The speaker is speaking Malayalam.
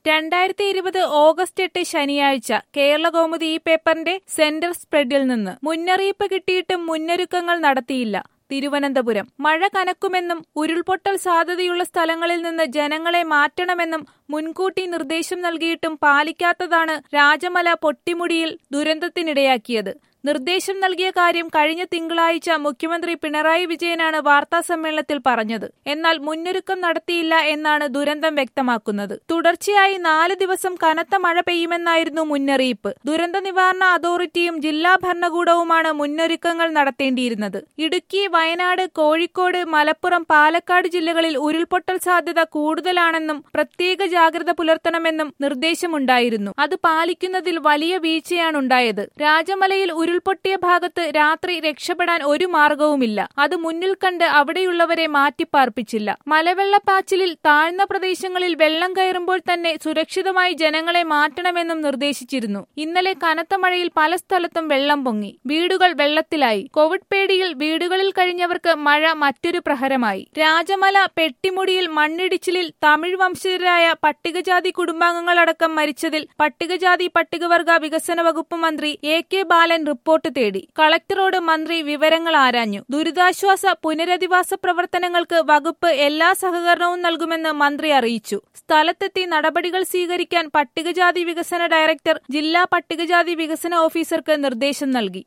രണ്ടായിരത്തി ഇരുപത് ഓഗസ്റ്റ് എട്ട് ശനിയാഴ്ച കേരളകൗമുദി ഈ പേപ്പറിന്റെ സെന്റർ സ്പ്രെഡിൽ നിന്ന് മുന്നറിയിപ്പ് കിട്ടിയിട്ടും മുന്നൊരുക്കങ്ങൾ നടത്തിയില്ല തിരുവനന്തപുരം മഴ കനക്കുമെന്നും ഉരുൾപൊട്ടൽ സാധ്യതയുള്ള സ്ഥലങ്ങളിൽ നിന്ന് ജനങ്ങളെ മാറ്റണമെന്നും മുൻകൂട്ടി നിർദ്ദേശം നൽകിയിട്ടും പാലിക്കാത്തതാണ് രാജമല പൊട്ടിമുടിയിൽ ദുരന്തത്തിനിടയാക്കിയത് നിർദ്ദേശം നൽകിയ കാര്യം കഴിഞ്ഞ തിങ്കളാഴ്ച മുഖ്യമന്ത്രി പിണറായി വിജയനാണ് വാർത്താസമ്മേളനത്തിൽ പറഞ്ഞത് എന്നാൽ മുന്നൊരുക്കം നടത്തിയില്ല എന്നാണ് ദുരന്തം വ്യക്തമാക്കുന്നത് തുടർച്ചയായി നാല് ദിവസം കനത്ത മഴ പെയ്യുമെന്നായിരുന്നു മുന്നറിയിപ്പ് ദുരന്ത നിവാരണ അതോറിറ്റിയും ജില്ലാ ഭരണകൂടവുമാണ് മുന്നൊരുക്കങ്ങൾ നടത്തേണ്ടിയിരുന്നത് ഇടുക്കി വയനാട് കോഴിക്കോട് മലപ്പുറം പാലക്കാട് ജില്ലകളിൽ ഉരുൾപൊട്ടൽ സാധ്യത കൂടുതലാണെന്നും പ്രത്യേക ജാഗ്രത പുലർത്തണമെന്നും നിർദ്ദേശമുണ്ടായിരുന്നു അത് പാലിക്കുന്നതിൽ വലിയ വീഴ്ചയാണുണ്ടായത് രാജമലയിൽ ഉരുൾപൊട്ടിയ ഭാഗത്ത് രാത്രി രക്ഷപ്പെടാൻ ഒരു മാർഗവുമില്ല അത് മുന്നിൽ കണ്ട് അവിടെയുള്ളവരെ മാറ്റിപ്പാർപ്പിച്ചില്ല മലവെള്ളപ്പാച്ചിലിൽ താഴ്ന്ന പ്രദേശങ്ങളിൽ വെള്ളം കയറുമ്പോൾ തന്നെ സുരക്ഷിതമായി ജനങ്ങളെ മാറ്റണമെന്നും നിർദ്ദേശിച്ചിരുന്നു ഇന്നലെ കനത്ത മഴയിൽ പല സ്ഥലത്തും വെള്ളം പൊങ്ങി വീടുകൾ വെള്ളത്തിലായി കോവിഡ് പേടിയിൽ വീടുകളിൽ കഴിഞ്ഞവർക്ക് മഴ മറ്റൊരു പ്രഹരമായി രാജമല പെട്ടിമുടിയിൽ മണ്ണിടിച്ചിലിൽ തമിഴ് വംശജരായ പട്ടികജാതി കുടുംബാംഗങ്ങളടക്കം മരിച്ചതിൽ പട്ടികജാതി പട്ടികവർഗ വികസന വകുപ്പ് മന്ത്രി എ കെ ബാലൻ റിപ്പോർട്ട് തേടി കളക്ടറോട് മന്ത്രി വിവരങ്ങൾ ആരാഞ്ഞു ദുരിതാശ്വാസ പുനരധിവാസ പ്രവർത്തനങ്ങൾക്ക് വകുപ്പ് എല്ലാ സഹകരണവും നൽകുമെന്ന് മന്ത്രി അറിയിച്ചു സ്ഥലത്തെത്തി നടപടികൾ സ്വീകരിക്കാൻ പട്ടികജാതി വികസന ഡയറക്ടർ ജില്ലാ പട്ടികജാതി വികസന ഓഫീസർക്ക് നിർദ്ദേശം നൽകി